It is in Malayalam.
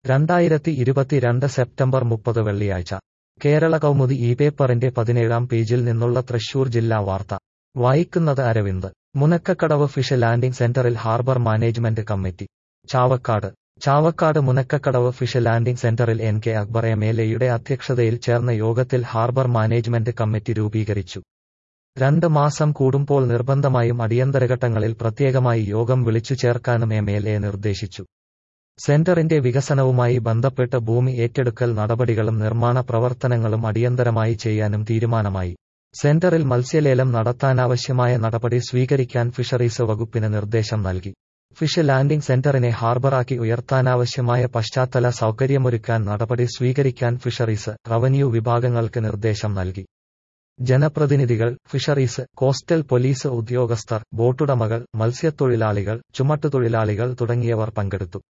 രണ്ടായിരത്തി ഇരുപത്തിരണ്ട് സെപ്റ്റംബർ മുപ്പത് വെള്ളിയാഴ്ച കേരള കൗമുദി ഈ പേപ്പറിന്റെ പതിനേഴാം പേജിൽ നിന്നുള്ള തൃശൂർ ജില്ലാ വാർത്ത വായിക്കുന്നത് അരവിന്ദ് മുനക്കക്കടവ് ഫിഷ് ലാൻഡിംഗ് സെന്ററിൽ harbour management committee Chavakkad Chavakkad Munakkakadavu fish landing സെന്ററിൽ N K Akbar M L എയുടെ അധ്യക്ഷതയിൽ ചേർന്ന യോഗത്തിൽ ഹാർബർ മാനേജ്മെന്റ് കമ്മിറ്റി രൂപീകരിച്ചു രണ്ട് മാസം കൂടുമ്പോൾ നിർബന്ധമായും അടിയന്തരഘട്ടങ്ങളിൽ പ്രത്യേകമായി യോഗം വിളിച്ചു ചേർക്കാനും എം എൽ എ നിർദ്ദേശിച്ചു സെന്ററിന്റെ വികസനവുമായി ബന്ധപ്പെട്ട് ഭൂമി ഏറ്റെടുക്കൽ നടപടികളും നിർമ്മാണ പ്രവർത്തനങ്ങളും അടിയന്തരമായി ചെയ്യാനും തീരുമാനമായി സെന്ററിൽ മത്സ്യലേലം നടത്താനാവശ്യമായ നടപടി സ്വീകരിക്കാൻ ഫിഷറീസ് വകുപ്പിന് നിർദ്ദേശം നൽകി ഫിഷ് ലാൻഡിംഗ് സെന്ററിനെ ഹാർബറാക്കി ഉയർത്താനാവശ്യമായ പശ്ചാത്തല സൗകര്യമൊരുക്കാൻ നടപടി സ്വീകരിക്കാൻ ഫിഷറീസ് റവന്യൂ വിഭാഗങ്ങൾക്ക് നിർദ്ദേശം നൽകി ജനപ്രതിനിധികൾ ഫിഷറീസ് കോസ്റ്റൽ പോലീസ് ഉദ്യോഗസ്ഥർ ബോട്ടുടമകൾ മത്സ്യത്തൊഴിലാളികൾ ചുമട്ടുതൊഴിലാളികൾ തുടങ്ങിയവർ പങ്കെടുത്തു